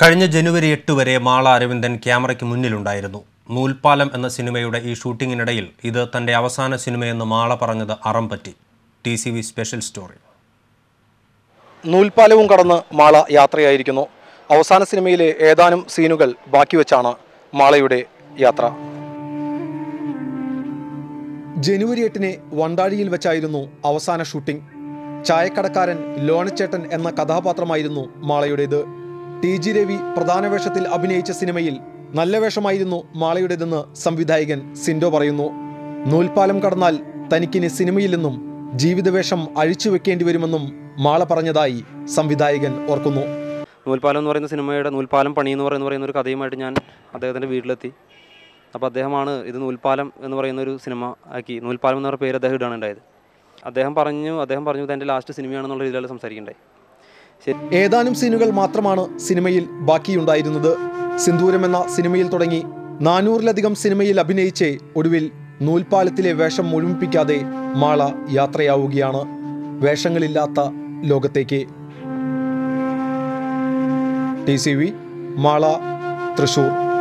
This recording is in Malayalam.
കഴിഞ്ഞ ജനുവരി എട്ട് വരെ മാള അരവിന്ദൻ ക്യാമറയ്ക്ക് മുന്നിലുണ്ടായിരുന്നു നൂൽപ്പാലം എന്ന സിനിമയുടെ ഈ ഷൂട്ടിങ്ങിനിടയിൽ ഇത് തന്റെ അവസാന സിനിമയെന്ന് മാള പറഞ്ഞത് അറം പറ്റി T C V special story നൂൽപ്പാലവും കടന്ന് മാള യാത്രയായിരിക്കുന്നു അവസാന സിനിമയിലെ ഏതാനും സീനുകൾ ബാക്കി വെച്ചാണ് മാളയുടെ യാത്ര ജനുവരി എട്ടിന് വണ്ടാഴിയിൽ വെച്ചായിരുന്നു അവസാന ഷൂട്ടിംഗ് ചായക്കടക്കാരൻ ലോണച്ചേട്ടൻ എന്ന കഥാപാത്രമായിരുന്നു മാളയുടേത് ടി ജി രവി പ്രധാന വേഷത്തിൽ അഭിനയിച്ച സിനിമയിൽ നല്ല വേഷമായിരുന്നു മാളയുടേതെന്ന് സംവിധായകൻ സിൻഡോ പറയുന്നു നൂൽപ്പാലം കടന്നാൽ തനിക്കിനി സിനിമയിൽ നിന്നും ജീവിതവേഷം അഴിച്ചു വെക്കേണ്ടി വരുമെന്നും മാള പറഞ്ഞതായി സംവിധായകൻ ഓർക്കുന്നു നൂൽപ്പാലം എന്ന് പറയുന്ന സിനിമയുടെ നൂൽപ്പാലം പണി എന്ന് പറയുന്ന പറയുന്ന ഒരു കഥയുമായിട്ട് ഞാൻ അദ്ദേഹത്തിൻ്റെ വീട്ടിലെത്തി അപ്പോൾ അദ്ദേഹമാണ് ഇത് നൂൽപ്പാലം എന്ന് പറയുന്ന ഒരു സിനിമ ആക്കി നൂൽപ്പാലം എന്ന് പറഞ്ഞ പേര് അദ്ദേഹം ഇടാണ് ഉണ്ടായത് അദ്ദേഹം പറഞ്ഞു അദ്ദേഹം പറഞ്ഞു ഇത് എൻ്റെ ലാസ്റ്റ് സിനിമയാണെന്നുള്ള രീതിയിലാണ് സംസാരിക്കണ്ടായി ശരി ഏതാനും സീനുകൾ മാത്രമാണ് സിനിമയിൽ ബാക്കിയുണ്ടായിരുന്നത് സിന്ദൂരം എന്ന സിനിമയിൽ തുടങ്ങി നാനൂറിലധികം സിനിമയിൽ അഭിനയിച്ച് ഒടുവിൽ നൂൽപ്പാലത്തിലെ വേഷം മുഴുമിപ്പിക്കാതെ മാള യാത്രയാവുകയാണ് വേഷങ്ങളില്ലാത്ത ലോകത്തേക്ക് T C V Mala Thrissur